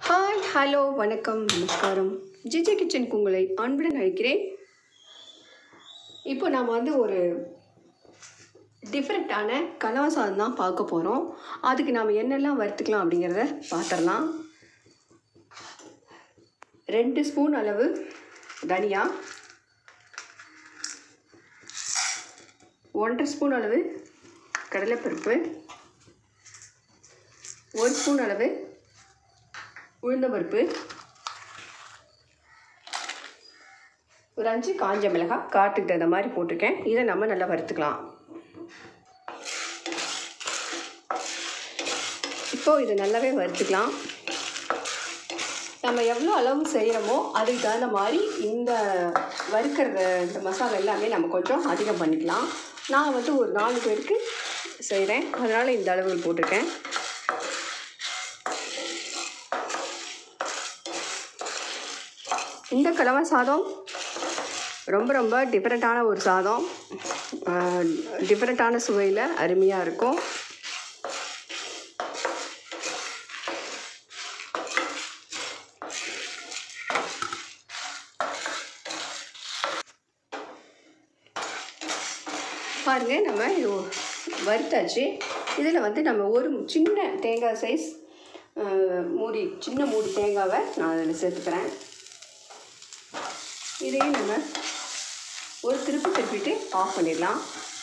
hi hello வணக்கம் நமஸ்காரம் GJ கிச்சனுக்கு உங்களை அன்புடன் அழைக்கிறேன் இப்போ நாம் வந்து ஒரு டிஃப்ரெண்ட்டான கலவ சாதம் தான் பார்க்க போகிறோம் அதுக்கு நாம் என்னெல்லாம் வறுத்துக்கலாம் அப்படிங்கிறத பார்த்துடலாம் ரெண்டு ஸ்பூன் அளவு தனியா ஒன்றரை ஸ்பூன் அளவு கடலைப்பருப்பு ஒரு ஸ்பூன் அளவு உளுந்தம்பருப்பு ஒரு அஞ்சு காஞ்ச மிளகாய் காட்டுக்கு தகுந்த மாதிரி போட்டிருக்கேன் இதை நம்ம நல்லா வறுத்துக்கலாம் இப்போ இதை நல்லாவே வறுத்துக்கலாம் நம்ம எவ்வளோ அளவு செய்கிறோமோ அதுக்கு தகுந்த மாதிரி இந்த வறுக்கிற இந்த மசாலா எல்லாமே நம்ம கொஞ்சம் அதிகம் பண்ணிக்கலாம் நான் வந்து ஒரு நாலு பேருக்கு செய்கிறேன் அதனால் இந்த அளவுகள் போட்டிருக்கேன் இந்த கலவை சாதம் ரொம்ப ரொம்ப டிஃப்ரெண்ட்டான ஒரு சாதம் டிஃப்ரெண்ட்டான சுவையில் அருமையாக இருக்கும் பாருங்கள் நம்ம இது வறுத்தாச்சு இதில் வந்து நம்ம ஒரு சின்ன தேங்காய் சைஸ் மூடி சின்ன மூடி தேங்காவை நான் அதில் சேர்த்துக்கிறேன் இதையும் நம்ம ஒரு திருப்பி திருப்பிட்டு ஆஃப் பண்ணிடலாம்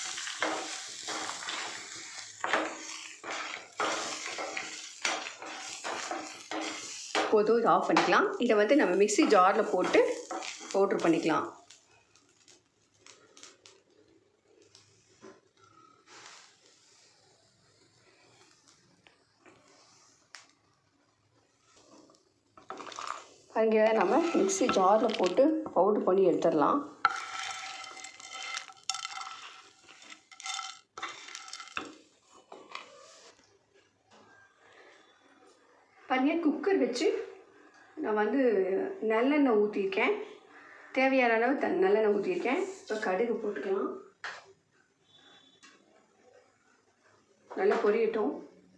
போதும் இதை ஆஃப் பண்ணிக்கலாம் இதை வந்து நம்ம மிக்ஸி ஜாரில் போட்டு பவுட்ரு பண்ணிக்கலாம் அங்கே நம்ம மிக்ஸி ஜாரில் போட்டு பவுட்ரு பண்ணி எடுத்துடலாம் பன்னீர் குக்கர் வச்சு நான் வந்து நல்லெண்ணெய் ஊற்றிருக்கேன் தேவையான அளவு த நல்லெண்ணெய் ஊற்றிருக்கேன் இப்போ கடுகு போட்டுக்கலாம் நல்லா பொரியட்டும்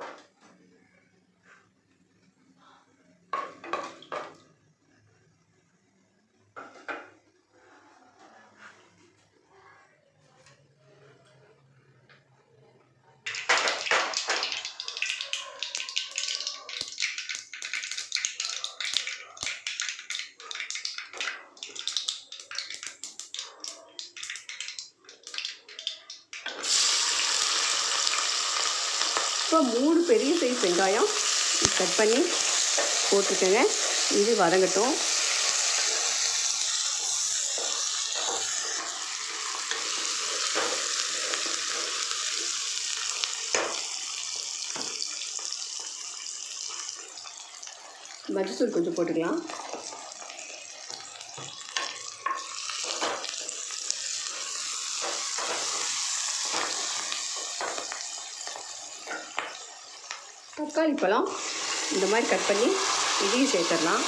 இப்போ மூணு பெரிய சைஸ் வெங்காயம் கட் பண்ணி போட்டுக்கோங்க இது வதங்கட்டும் மஞ்சத்தூள் கொஞ்சம் போட்டுக்கலாம் தக்காளி பழம் இந்த மாதிரி கட் பண்ணி இதையும் சேர்த்துடலாம்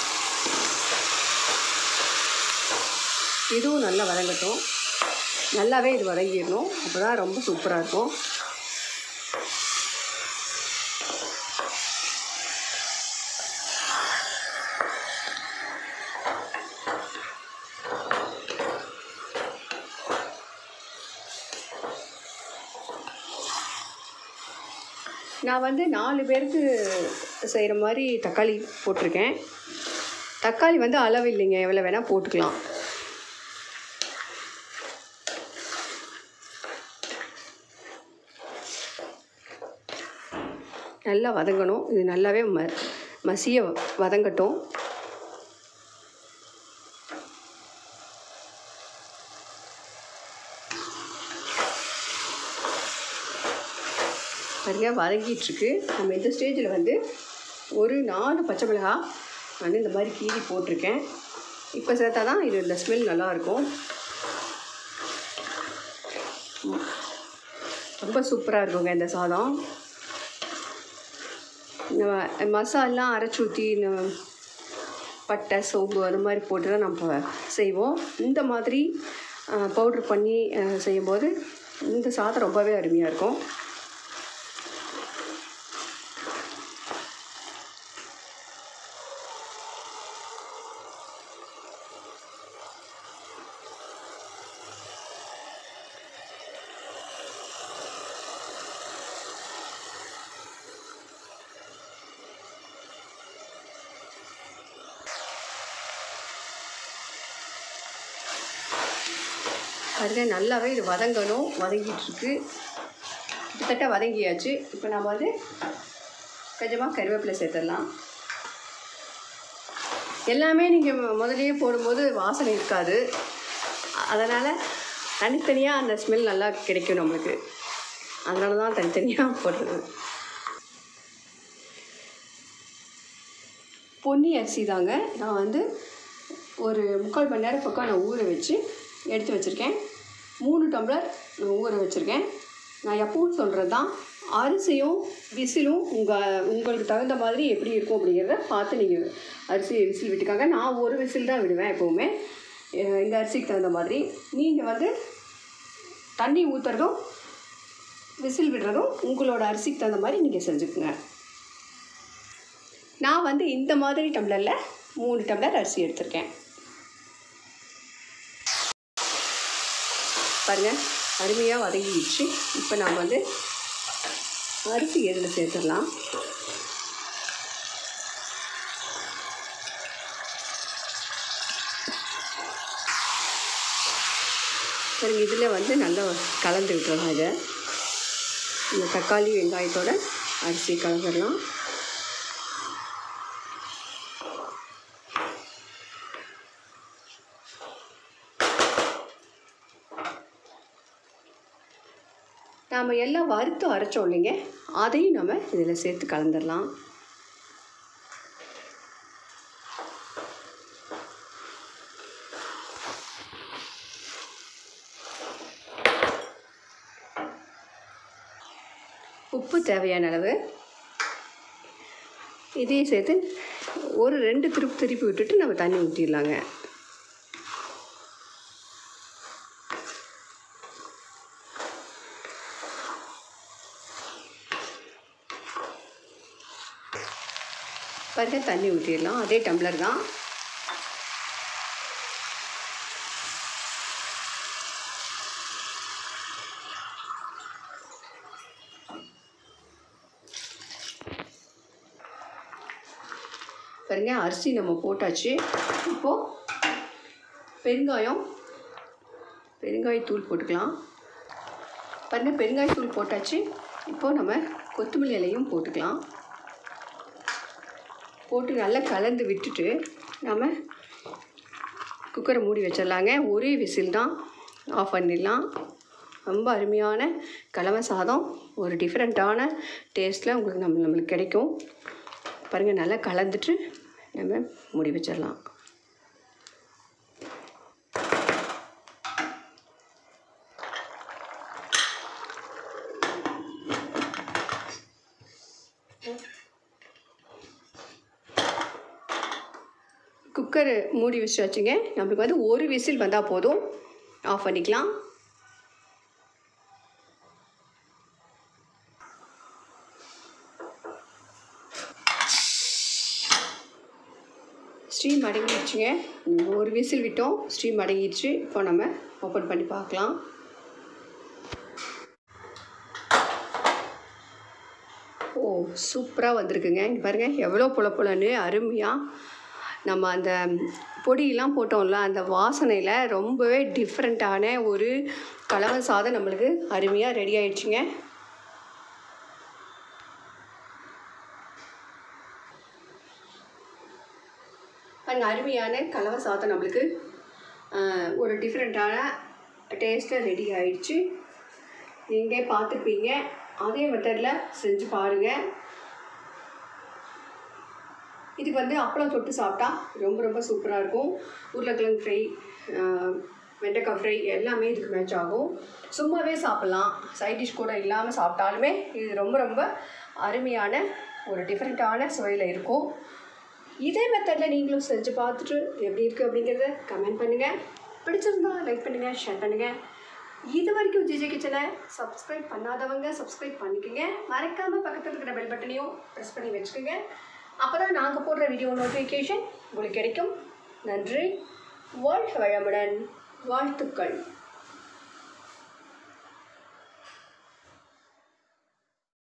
இதுவும் நல்லா வதங்கட்டும் நல்லாவே இது வதங்கிடணும் அப்போ தான் ரொம்ப சூப்பராக இருக்கும் நான் வந்து நாலு பேருக்கு செய்கிற மாதிரி தக்காளி போட்டிருக்கேன் தக்காளி வந்து அளவு இல்லைங்க எவ்வளோ வேணால் போட்டுக்கலாம் நல்லா வதங்கணும் இது நல்லாவே ம மசிய வதங்கட்டும் பாருங்க வதங்கிட்டுருக்கு நம்ம இந்த ஸ்டேஜில் வந்து ஒரு நாலு பச்சை மிளகா நான் இந்த மாதிரி கீறி போட்டிருக்கேன் இப்போ சேர்த்தா தான் இது இந்த ஸ்மெல் நல்லாயிருக்கும் ரொம்ப சூப்பராக இருக்குங்க இந்த சாதம் நம்ம மசாலாம் அரைச்சி ஊற்றி இந்த பட்டை சோம்பு அது மாதிரி போட்டு தான் நம்ம செய்வோம் இந்த மாதிரி பவுட்ரு பண்ணி செய்யும்போது இந்த சாதம் ரொம்பவே அருமையாக இருக்கும் பாருங்க நல்லாவே இது வதங்கணும் வதங்கிட்டு இருக்கு கிட்டத்தட்ட வதங்கியாச்சு இப்போ நம்ம வந்து கொஞ்சமாக கருவேப்பிலை சேர்த்துடலாம் எல்லாமே நீங்கள் முதல்லயே போடும்போது வாசனை இருக்காது அதனால் தனித்தனியாக அந்த ஸ்மெல் நல்லா கிடைக்கும் நம்மளுக்கு அதனால தான் தனித்தனியாக போடுறது பொன்னி அரிசி தாங்க நான் வந்து ஒரு முக்கால் மணி நேரம் பக்கம் நான் ஊற வச்சு எடுத்து வச்சுருக்கேன் மூணு டம்ளர் நான் ஊற வச்சுருக்கேன் நான் எப்பவும் சொல்கிறது தான் அரிசியும் விசிலும் உங்கள் உங்களுக்கு தகுந்த மாதிரி எப்படி இருக்கும் அப்படிங்கிறத பார்த்து நீங்கள் அரிசி விசில் விட்டுக்காங்க நான் ஒரு விசில் தான் விடுவேன் எப்போவுமே அஹ் இந்த அரிசிக்கு தகுந்த மாதிரி நீங்கள் வந்து தண்ணி ஊற்றுறதும் விசில் விடுறதும் உங்களோட அரிசிக்கு தகுந்த மாதிரி நீங்கள் செஞ்சுக்கோங்க நான் வந்து இந்த மாதிரி டம்ளரில் மூணு டம்ளர் அரிசி எடுத்திருக்கேன் பாருங்கள் அருமையாக வதங்கிடுச்சு இப்போ நாம் வந்து அரிசி எதில் சேர்த்துடலாம் பாருங்க இதில் வந்து நல்லா கலந்து விட்டுறலாம் இதை இந்த தக்காளி வெங்காயத்தோட அரிசி கலந்துடலாம் நாம் எல்லாம் வறுத்து அரைச்சோம் இல்லைங்க அதையும் நம்ம இதில் சேர்த்து கலந்துடலாம் உப்பு தேவையான அளவு இதையும் சேர்த்து ஒரு ரெண்டு திருப்பி திருப்பி விட்டுட்டு நம்ம தண்ணி ஊற்றிடலாங்க பாருங்க தண்ணி ஊற்றிடலாம் அதே டம்ளர் தான் பாருங்க அரிசி நம்ம போட்டாச்சு இப்போது பெருங்காயம் பெருங்காயத்தூள் போட்டுக்கலாம் பாருங்க பெருங்காயத்தூள் போட்டாச்சு இப்போது நம்ம கொத்தமல்லி இலையும் போட்டுக்கலாம் போட்டு நல்லா கலந்து விட்டுட்டு நம்ம குக்கரை மூடி வச்சிடலாங்க ஒரே விசில் தான் ஆஃப் பண்ணிடலாம் ரொம்ப அருமையான கலவை சாதம் ஒரு டிஃப்ரெண்ட்டான டேஸ்ட்டில் உங்களுக்கு நம்ம நம்மளுக்கு கிடைக்கும் பாருங்கள் நல்லா கலந்துட்டு நம்ம மூடி வச்சிடலாம் குக்கர் மூடி வச்சு வச்சுங்க நம்மளுக்கு வந்து ஒரு விசில் வந்தால் போதும் ஆஃப் பண்ணிக்கலாம் ஸ்டீம் அடங்கிடுச்சுங்க நம்ம ஒரு விசில் விட்டோம் ஸ்டீம் அடங்கிடுச்சு இப்போ நம்ம ஓப்பன் பண்ணி பார்க்கலாம் ஓ சூப்பராக வந்திருக்குங்க இங்கே பாருங்கள் எவ்வளோ புல புலன்னு அருமையாக நம்ம அந்த பொடியெல்லாம் போட்டோம்ல அந்த வாசனையில் ரொம்பவே டிஃப்ரெண்ட்டான ஒரு கலவை சாதம் நம்மளுக்கு அருமையாக ரெடி ஆயிடுச்சுங்க அந்த அருமையான கலவை சாதம் நம்மளுக்கு ஆஹ், ஒரு டிஃப்ரெண்ட்டான டேஸ்ட்டில் ரெடி ஆயிடுச்சு நீங்களே பார்த்துருப்பீங்க அதே மெத்தடில் செஞ்சு பாருங்கள் இதுக்கு வந்து அப்பளம் தொட்டு சாப்பிட்டா ரொம்ப ரொம்ப சூப்பராக இருக்கும் உருளைக்கிழங்கு ஃப்ரை வெண்டைக்காய் ஃப்ரை எல்லாமே இதுக்கு மேட்ச் ஆகும் சும்மாவே சாப்பிட்லாம் சைட் டிஷ் கூட இல்லாமல் சாப்பிட்டாலுமே இது ரொம்ப ரொம்ப அருமையான ஒரு டிஃப்ரெண்ட்டான சுவையில் இருக்கும் இதே மெத்தடில் நீங்களும் செஞ்சு பார்த்துட்டு எப்படி இருக்குது அப்படிங்கிறத கமெண்ட் பண்ணுங்கள் பிடிச்சிருந்தா லைக் பண்ணுங்கள் ஷேர் பண்ணுங்கள் இது வரைக்கும் ஜிஜே கிச்சனை சப்ஸ்கிரைப் பண்ணாதவங்க சப்ஸ்கிரைப் பண்ணிக்கோங்க மறக்காமல் பக்கத்தில் இருக்கிற பெல் பட்டனையும் ப்ரெஸ் பண்ணி வச்சுக்கோங்க அப்போ தான் நாங்கள் போடுற வீடியோ நோட்டிஃபிகேஷன் உங்களுக்கு கிடைக்கும் நன்றி வாழ்க வளமுடன் வாழ்த்துக்கள்